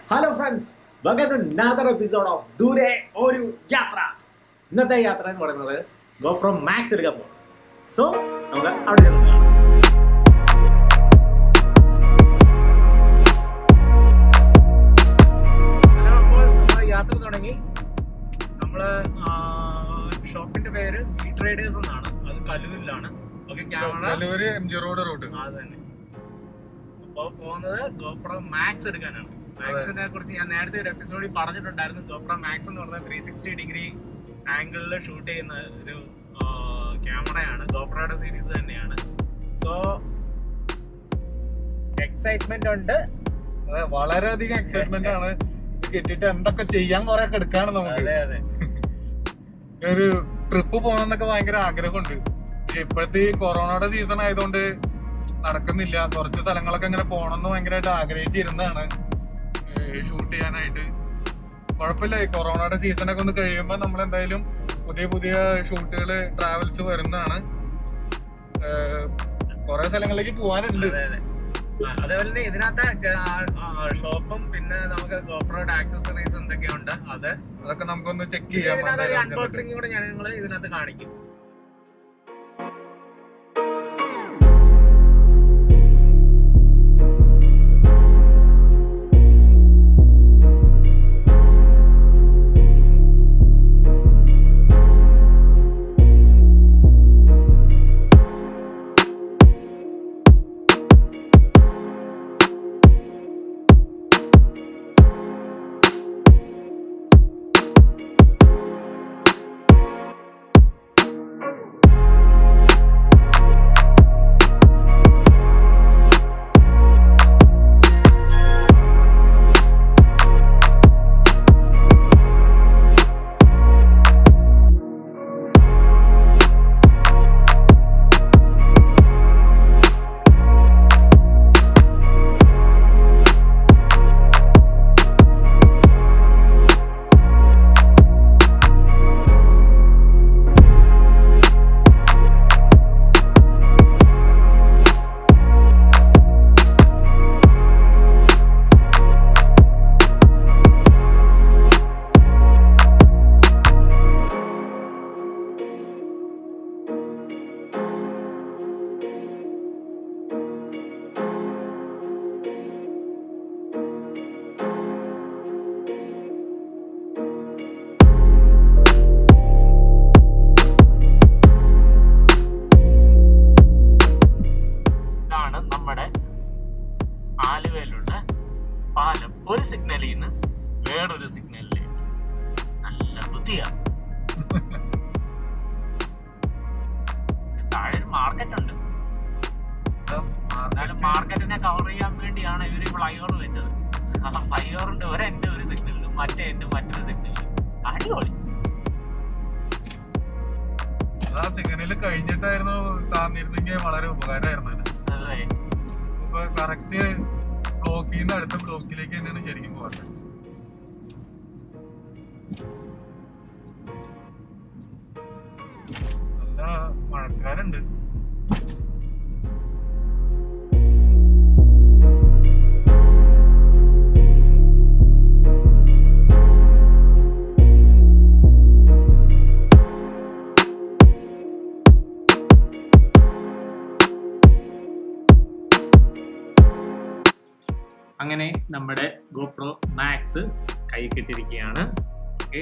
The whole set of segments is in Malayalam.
Hello friends welcome to another episode of ദൂരെ ഒരു യാത്ര ഇന്നത്തെ യാത്ര എന്ന് പറയുന്നത് ഗോപ്രോ മാക്സ് എടുക്കാൻ പോകും സോ നമുക്ക് അവിടെ ചെന്ന് കാണാം ഹലോ അപ്പോൾ നമ്മൾ യാത്ര തുടങ്ങി നമ്മള് ഷോപ്പിന്റെ പേര് വി ട്രേഡേഴ്സ് എന്നാണ് അത് കലൂരിലാണ് okay camera Kaloor M G road route അത് തന്നെ അപ്പൊ പോകുന്നത് ഗോപ്രോ മാക്സ് എടുക്കാനാണ് മാക്സിനെ കുറിച്ച് ഞാൻ നേരത്തെ ഒരു എപ്പിസോഡിൽ പറഞ്ഞിട്ടുണ്ടായിരുന്നു ഗോപ്രോ മാക്സ് എന്ന് പറഞ്ഞാൽ ത്രീ സിക്സ്റ്റി ഡിഗ്രി ആംഗിളിൽ ഷൂട്ട് ചെയ്യുന്ന ഒരു ക്യാമറയാണ് ഗോപ്രോയുടെ സീരീസ് തന്നെയാണ് സോ എക്സൈറ്റ്മെന്റ് ഉണ്ട് അതെ വളരെയധികം എക്സൈറ്റ്മെന്റ് ആണ് ഇത് കിട്ടിയിട്ട് എന്തൊക്കെ ചെയ്യാൻ കുറെ ഒക്കെ എടുക്കാണ് നമുക്ക് അതെ അതെ ഒരു ട്രിപ്പ് പോകണമെന്നൊക്കെ ഭയങ്കര ആഗ്രഹമുണ്ട് പക്ഷെ ഇപ്പോഴത്തെ ഈ കൊറോണയുടെ സീസൺ ആയതുകൊണ്ട് നടക്കുന്നില്ല കുറച്ച് സ്ഥലങ്ങളൊക്കെ ഇങ്ങനെ പോകണമെന്ന് ഭയങ്കരമായിട്ട് ആഗ്രഹിച്ചിരുന്നതാണ് ഷൂട്ട് ചെയ്യാനായിട്ട് കുഴപ്പമില്ല ഈ കൊറോണയുടെ സീസണൊക്കെ ഒന്ന് കഴിയുമ്പോൾ നമ്മൾ എന്തായാലും പുതിയ പുതിയ ഷൂട്ടുകൾ ട്രാവൽസ് വരുന്നതാണ് കുറെ സ്ഥലങ്ങളിലേക്ക് പോകാനുണ്ട് അതെ അതെ ആ, അതേപോലെ തന്നെ ഇതിനകത്ത് ഷോപ്പും പിന്നെ നമുക്ക് ഗോപ്രോയുടെ ആക്സസറീസ് എന്തൊക്കെയുണ്ട് അത് അതൊക്കെ നമുക്കൊന്ന് ചെക്ക് ചെയ്യാം ഇതിനകത്ത് ഒരു എന്തായാലും ചെന്നിട്ട്. അൺബോക്സിംഗ് കൂടെ ഞാൻ നിങ്ങൾ ഇതിനകത്ത് കാണിക്കും ഇതാണ് നമ്മുടെ ആലുവയിലുള്ള പാലം ഒരു സിഗ്നലിൽ നിന്ന് വേറൊരു സിഗ്നലിലേക്ക് നല്ല ബുദ്ധിയാണ് താഴെ ഒരു മാർക്കറ്റ് ഉണ്ട് എന്നാലും മാർക്കറ്റിനെ കവർ ചെയ്യാൻ വേണ്ടിയാണ് ഇവര് ഫ്ലൈ ഓവർ വെച്ചത് കാരണം ഫ്ലൈ ഓവറിന്റെ ഒരു എന്റെ ഒരു സിഗ്നലിലും മറ്റേ എന്റെ മറ്റൊരു സിഗ്നലിലും അടിപൊളി ആ സിഗ്നല് കഴിഞ്ഞിട്ടായിരുന്നു താന്നിരുന്നെങ്കിൽ വളരെ ഉപകാരമായിരുന്നു ഇത്. അതെ ഇപ്പൊ കറക്റ്റ് ബ്ലോക്കിൽ നിന്ന് അടുത്ത ബ്ലോക്കിലേക്ക് തന്നെയാണ് ശരിക്കും പോകുന്നത് നല്ല മഴക്കാരുണ്ട് അങ്ങനെ നമ്മുടെ ഗോപ്രോ മാക്സ് കൈ കിട്ടിയിരിക്കുകയാണ് ഓക്കെ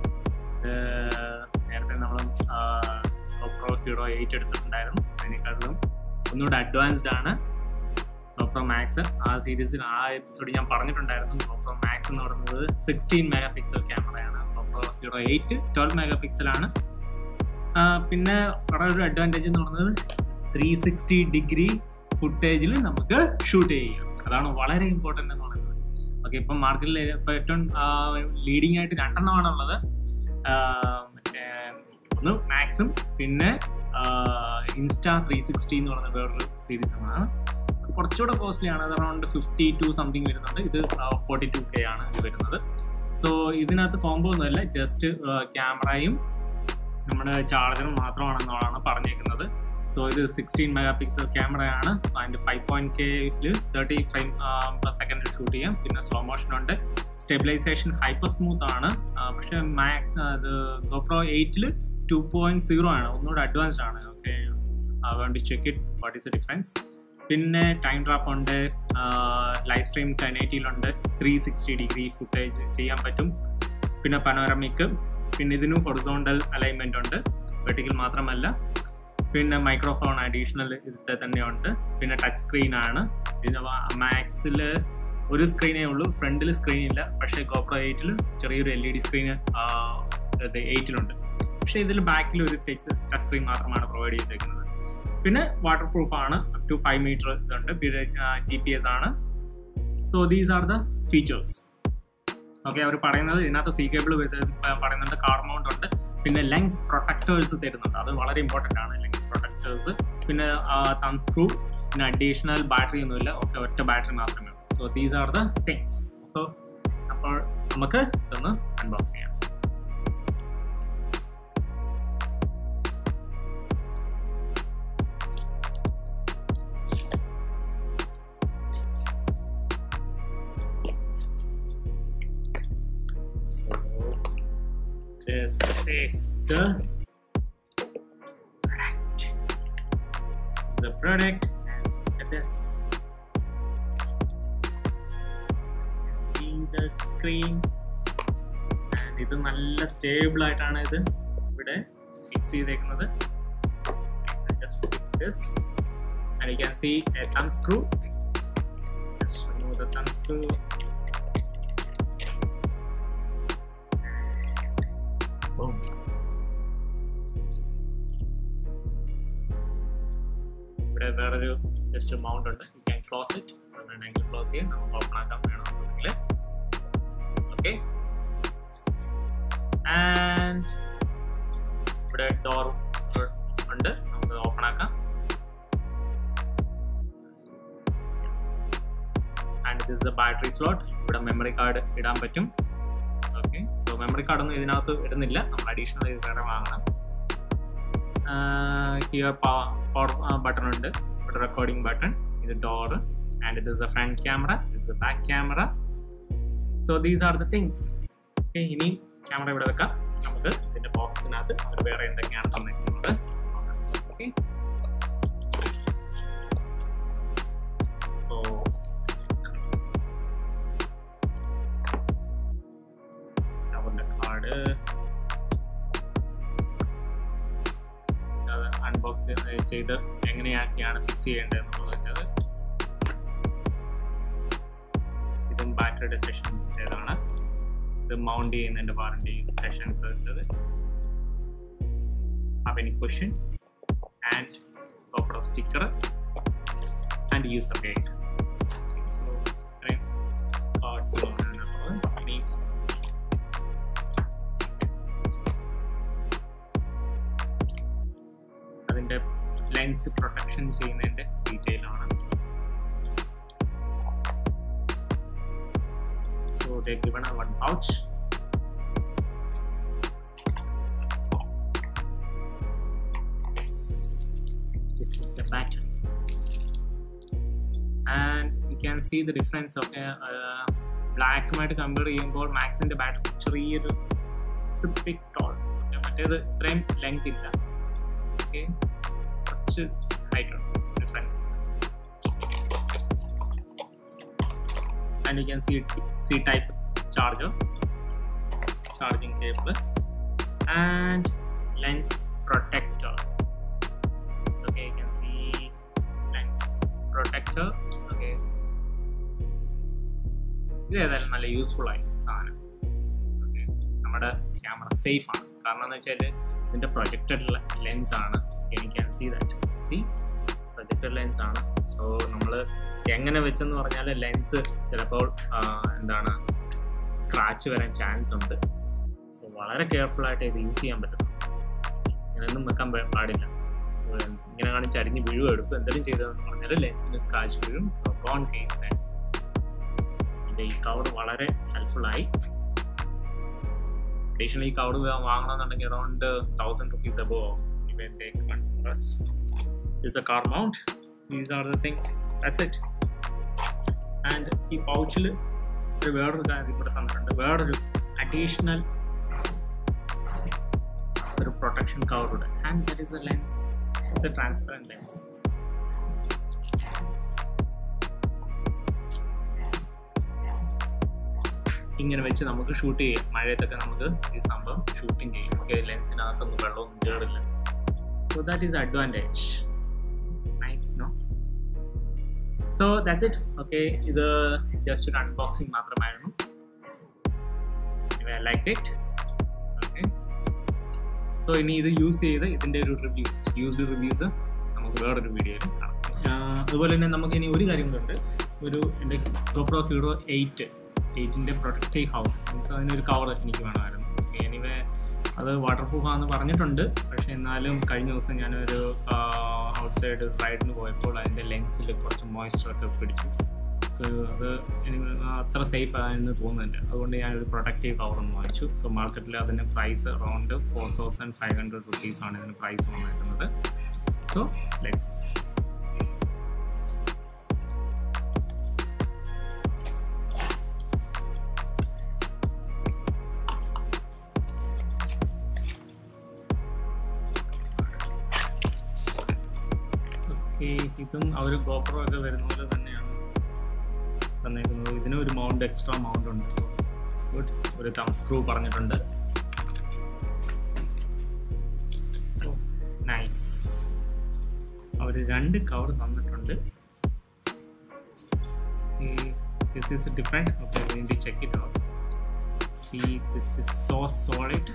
നേരത്തെ നമ്മൾ ഗോപ്രോ ഹീറോ എയ്റ്റ് എടുത്തിട്ടുണ്ടായിരുന്നു അതിനേക്കാളും ഒന്നുകൂടെ അഡ്വാൻസ്ഡ് ആണ് ഗോപ്രോ മാക്സ് ആ സീരീസിൽ ആ എപ്പിസോഡ് ഞാൻ പറഞ്ഞിട്ടുണ്ടായിരുന്നു ഗോപ്രോ മാക്സ് എന്ന് പറയുന്നത് സിക്സ്റ്റീൻ മെഗാ പിക്സൽ ക്യാമറയാണ് GoPro hero eight twelve mega പിക്സലാണ് പിന്നെ വളരെ ഒരു അഡ്വാൻറ്റേജ് എന്ന് പറയുന്നത് ത്രീ സിക്സ്റ്റി ഡിഗ്രി ഫുട്ടേജിൽ നമുക്ക് ഷൂട്ട് ചെയ്യാം അതാണ് വളരെ ഇമ്പോർട്ടൻ്റ് എന്ന് പറയുന്നത് ഓക്കെ ഇപ്പം മാർക്കറ്റിൽ ഇപ്പം ഏറ്റവും ലീഡിങ് ആയിട്ട് രണ്ടെണ്ണമാണ് ഉള്ളത് മറ്റേ ഒന്ന് മാക്സും പിന്നെ ഇൻസ്റ്റാ ത്രീ സിക്സ്റ്റി എന്ന് പറയുന്ന വേറൊരു സീരീസുമാണ് അത് കുറച്ചുകൂടെ കോസ്റ്റ്ലി ആണ് അത് അറൗണ്ട് ഫിഫ്റ്റി ടു സംതിങ് വരുന്നുണ്ട് ഇത് ഫോർട്ടി ടു കെ ആണ് ഇത് വരുന്നത് സോ ഇതിനകത്ത് കോംബോ ഒന്നുമല്ല ജസ്റ്റ് ക്യാമറയും നമ്മുടെ ചാർജറും മാത്രമാണെന്നുള്ളതാണ് പറഞ്ഞേക്കുന്നത് സോ ഇത് സിക്സ്റ്റീൻ മെഗാ പിക്സൽ ക്യാമറയാണ് അതിൻ്റെ ഫൈവ് പോയിന്റ് കെയിൽ thirty frame per second shoot ചെയ്യാം പിന്നെ സ്ലോ മോഷൻ ഉണ്ട് സ്റ്റെബിലൈസേഷൻ ഹൈപ്പർ സ്മൂത്ത് ആണ് ആ, പക്ഷേ മാക്സ് അത് ഗോപ്രോ എയ്റ്റിൽ ടു പോയിന്റ് സീറോ ആണ് ഒന്നുകൂടെ അഡ്വാൻസ്ഡ് ആണ് ഓക്കെ വേണ്ടി check it what is the difference പിന്നെ ടൈം ഡ്രാപ്പ് ഉണ്ട് ലൈവ് സ്ട്രീം ടെൻ എയ്റ്റിയിലുണ്ട് ത്രീ സിക്സ്റ്റി ഡിഗ്രി ഫുട്ടേജ് ചെയ്യാൻ പറ്റും പിന്നെ പനോരമിക് പിന്നെ ഇതിനും ഹൊറിസോണ്ടൽ അലൈൻമെന്റ് ഉണ്ട് വെർട്ടിക്കൽ മാത്രമല്ല പിന്നെ മൈക്രോഫോൺ അഡീഷണൽ ഇതിൽ തന്നെയുണ്ട് പിന്നെ ടച്ച് സ്ക്രീൻ ആണ് ഇതിന് മാക്സിൽ ഒരു സ്ക്രീനേ ഉള്ളൂ ഫ്രണ്ടിൽ സ്ക്രീൻ ഇല്ല പക്ഷേ ഗോപ്രോ എയ്റ്റിൽ ചെറിയൊരു എൽ ഇ ഡി സ്ക്രീൻ എയ്റ്റിലുണ്ട് പക്ഷേ ഇതിൽ ബാക്കിൽ ഒരു ടച്ച് ടച്ച് സ്ക്രീൻ മാത്രമാണ് പ്രൊവൈഡ് ചെയ്തേക്കുന്നത് പിന്നെ വാട്ടർ പ്രൂഫ് ആണ് അപ് ടു ഫൈവ് മീറ്റർ ഇതുണ്ട് പിന്നെ ജി പി എസ് ആണ് so these are the features okay അവർ പറയുന്നത് ഇതിനകത്ത് സി കേബിൾ പറയുന്നുണ്ട് കാർ മൗണ്ട് ഉണ്ട് പിന്നെ ലെങ്സ് പ്രൊട്ടക്ടേഴ്സ് തരുന്നുണ്ട് അത് വളരെ ഇമ്പോർട്ടൻ്റ് ആണ് ലെങ്സ് പ്രൊട്ടക്ടേഴ്സ് പിന്നെ തം സ്ക്രൂ പിന്നെ അഡീഷണൽ ബാറ്ററി ഒന്നുമില്ല ഒക്കെ ഒറ്റ ബാറ്ററി മാത്രമേ ഉള്ളൂ so these are the things അപ്പോൾ അപ്പോൾ നമുക്ക് ഇതൊന്ന് അൺബോക്സ് ചെയ്യാം So this is the product. This is the product. And at this, see the screen. And ഇത് നല്ല സ്റ്റേബിൾ ആയിട്ടാണ് ഇത് ഇവിടെ ഫിക്സ് ചെയ്തേക്കുന്നത് just this and you can see a thumb screw just remove the thumb screw Boom. ഇവിടെ വേറൊരു ജസ്റ്റ് മൗണ്ട് ഉണ്ട് യു ക്യാൻ ക്ലോസ് ഇറ്റ് വേണമെങ്കിൽ ക്ലോസ് ചെയ്യാം നമുക്ക് ഓപ്പൺ ആക്കാൻ വേണമെന്നുണ്ടെങ്കിൽ ഓക്കെ ആൻഡ് ഇവിടെ ഡോർ ഉണ്ട് നമുക്ക് ഓപ്പൺ ആക്കാം and this the battery slot ഇവിടെ മെമ്മറി കാർഡ് ഇടാൻ പറ്റും ഓക്കെ സോ മെമ്മറി കാർഡൊന്നും ഇതിനകത്ത് ഇടുന്നില്ല നമ്മൾ അഡീഷണൽ ഇത് വേറെ വാങ്ങണം ഹിയർ പവർ ബട്ടൺ ഉണ്ട് ഇവിടെ റെക്കോർഡിംഗ് ബട്ടൺ ഇത് ഡോർ ആൻഡ് ഇത് is a front camera is a back camera so these are the things okay ഇനി ക്യാമറ ഇവിടെ വെക്കാം നമുക്ക് ഇതിന്റെ ബോക്സിനകത്ത് അവർ വേറെ എന്തൊക്കെയാണ് തന്നിരിക്കുന്നത് ഓക്കെ സോ അവരുടെ കാർഡ് അത് അൺബോക്സ് ചെയ്ത് എങ്ങനെയാക്കിയാണ് ഫിക്സ് ചെയ്യേണ്ടതെന്നുള്ളത് ഇതും ബാറ്ററിയുടെ സെഷൻ ചെയ്തതാണ് ഇത് മൗണ്ട് ചെയ്യുന്നതിന്റെ വാറണ്ടി സെഷൻസ് ഉള്ളത് have any question and GoPro sticker and user guide. So, ഇത്രയും cards ആണ് ഉള്ളത്. ഇനി അതിന്റെ ലെൻസ് പ്രൊട്ടക്ഷൻ ചെയ്യുന്നതിന്റെ ഡീറ്റെയിൽ ആണ് so they given a one pouch this is the battery and you can see the difference of ബ്ലാക്കുമായിട്ട് കമ്പയർ ചെയ്യുമ്പോൾ മാക്സിന്റെ ബാറ്ററി ചെറിയൊരു ബിഗ് ടോൾ മറ്റേത് ഇത്രയും ലെങ്ത് ഇല്ല ഓക്കെ കുറച്ച് ഹൈറ്റ് ഉണ്ട് difference and you can see C type charger charging cable and lens protector okay you can see lens protector okay ഇത് ഏതായാലും നല്ല യൂസ്ഫുൾ ആയി സാധനം ഓക്കെ നമ്മുടെ ക്യാമറ സേഫ് ആണ് കാരണം എന്ന് വെച്ചാൽ ഇതിന്റെ പ്രൊജക്റ്റഡ് ലെൻസ് ആണ് you can see that see projected lens ആണ് സോ നമ്മൾ എങ്ങനെ വെച്ചെന്ന് പറഞ്ഞാൽ ലെൻസ് ചിലപ്പോൾ ആ, എന്താണ് സ്ക്രാച്ച് വരാൻ ചാൻസ് ഉണ്ട് സോ വളരെ കെയർഫുൾ ആയിട്ട് ഇത് യൂസ് ചെയ്യാൻ പറ്റും ഇങ്ങനെയൊന്നും വെക്കാൻ പ- പാടില്ല So, ഇങ്ങനെ കാണിച്ച് അരിഞ്ഞ് വീഴുക എടുക്കും എന്തെങ്കിലും ചെയ്തതെന്ന് പറഞ്ഞാൽ ലെൻസിന് സ്ക്രാച്ച് വീഴും സോ ഗോൺ കേസ് ഇതിന്റെ ഈ കവർ വളരെ ഹെൽപ്ഫുൾ ആയി അഡീഷണൽ ഈ കവർ വാങ്ങണമെന്നുണ്ടെങ്കിൽ അറൗണ്ട് തൗസൻഡ് റുപ്പീസ് അബോ ഇവ take one plus is a car mount these are the things that's it and ഈ പൗച്ചിൽ ഒരു വേറൊരു കാര്യം ഇവിടെ തന്നിട്ടുണ്ട് വേറൊരു അഡീഷണൽ ഒരു പ്രൊട്ടക്ഷൻ കവറുണ്ട് and that is a lens it's a transparent lens ഇങ്ങനെ വെച്ച് നമുക്ക് ഷൂട്ട് ചെയ്യാം മഴയത്തൊക്കെ നമുക്ക് ഈ സംഭവം ഷൂട്ടിംഗ് ചെയ്യും ഓക്കെ ലെൻസിനകത്തൊന്നും വെള്ളമൊന്നും കയറില്ല so that is advantage nice no so that's it okay ഇത് ജസ്റ്റ് ഒരു അൺബോക്സിങ് മാത്രമായിരുന്നു ലൈക്ക് ഇറ്റ് ഓക്കെ സോ ഇനി ഇത് യൂസ് ചെയ്ത് ഇതിൻ്റെ ഒരു റിവ്യൂസ് യൂസ്ഡ് റിവ്യൂസ് നമുക്ക് വേറൊരു വീഡിയോയിൽ കാണാം ആഹ് അതുപോലെ തന്നെ നമുക്ക് ഇനി ഒരു കാര്യം കൂടെ ഉണ്ട് ഒരു എൻ്റെ GoPro ഹീറോ എയ്റ്റ് എയ്റ്റിൻ്റെ പ്രൊട്ടക്റ്റീവ് ഹൗസ് മീൻസ് അതിനൊരു കവർ എനിക്ക് വേണമായിരുന്നു എനിവേ അത് വാട്ടർ പ്രൂഫ് ആണെന്ന് പറഞ്ഞിട്ടുണ്ട് പക്ഷേ എന്നാലും കഴിഞ്ഞ ദിവസം ഞാനൊരു ഔട്ട് സൈഡ് റൈഡിന് പോയപ്പോൾ അതിൻ്റെ ലെൻസിൽ കുറച്ച് മോയ്സ്ചറൊക്കെ പിടിച്ചു സോ അത് എനിക്ക് അത്ര സേഫ് ആയെന്ന് തോന്നുന്നുണ്ട് അതുകൊണ്ട് ഞാനൊരു പ്രൊട്ടക്റ്റീവ് കവർ ഒന്ന് വാങ്ങിച്ചു സോ മാർക്കറ്റിൽ അതിന് price around four thousand five hundred റുപ്പീസാണ് ഇതിന് പ്രൈസ് വന്നിരിക്കുന്നത് സോ ലെറ്റ്സ് ഓക്കെ ഇതും അവർ ഗോപ്രോ ഒക്കെ വരുന്ന പോലെ തന്നെയാണ് തന്നേക്കുന്നത് ഇതിന് ഒരു മൗണ്ട് എക്സ്ട്രാ മൗണ്ട് ഉണ്ട് ഗുഡ് ഒരു തം സ്ക്രൂ പറഞ്ഞിട്ടുണ്ട് നൈസ് അവർ രണ്ട് കവർ തന്നിട്ടുണ്ട് ദിസ് ഈസ് ഡിഫറെൻറ്റ് ഓക്കെ വേണ്ടി check it out see this is so solid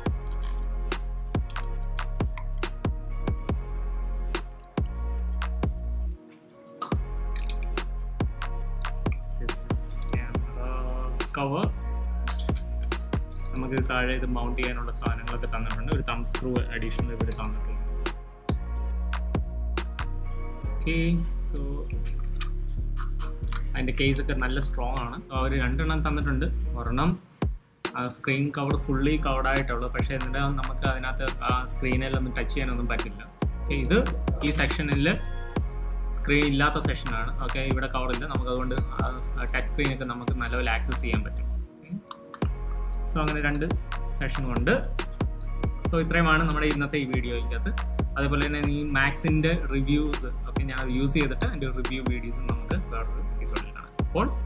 this is the camera cover നമുക്ക് താഴെ ഇത് മൗണ്ട് ചെയ്യാനുള്ള സാധനങ്ങളൊക്കെ തന്നിട്ടുണ്ട് ഒരു തം സ്ക്രൂ അഡീഷണൽ ഇവിടെ തന്നിട്ടുണ്ട് ഓക്കെ സോ അതിൻ്റെ കേസൊക്കെ നല്ല സ്ട്രോങ് ആണ് അവർ രണ്ടെണ്ണം തന്നിട്ടുണ്ട് ഒരെണ്ണം സ്ക്രീൻ കവർ ഫുള്ളി കവർഡ് ആയിട്ടുള്ളൂ പക്ഷേ എന്നിട്ട് നമുക്ക് അതിനകത്ത് ആ സ്ക്രീനിലൊന്നും ടച്ച് ചെയ്യാനൊന്നും പറ്റില്ല ഓക്കെ ഇത് ഈ സെക്ഷനിൽ സ്ക്രീൻ ഇല്ലാത്ത സെഷനാണ് ഓക്കെ ഇവിടെ കവറില്ല നമുക്ക് അതുകൊണ്ട് ടച്ച് സ്ക്രീനൊക്കെ നമുക്ക് നല്ലപോലെ ആക്സസ് ചെയ്യാൻ പറ്റും സോ അങ്ങനെ രണ്ട് സെഷൻ ഉണ്ട് സോ ഇത്രയുമാണ് നമ്മുടെ ഇന്നത്തെ ഈ വീഡിയോയ്ക്കകത്ത് അതേപോലെ തന്നെ ഈ മാക്സിൻ്റെ റിവ്യൂസ് ഒക്കെ ഞാൻ യൂസ് ചെയ്തിട്ട് അതിൻ്റെ റിവ്യൂ വീഡിയോസ് നമുക്ക് വേറൊരു എപ്പിസോഡിൽ കാണാം അപ്പോൾ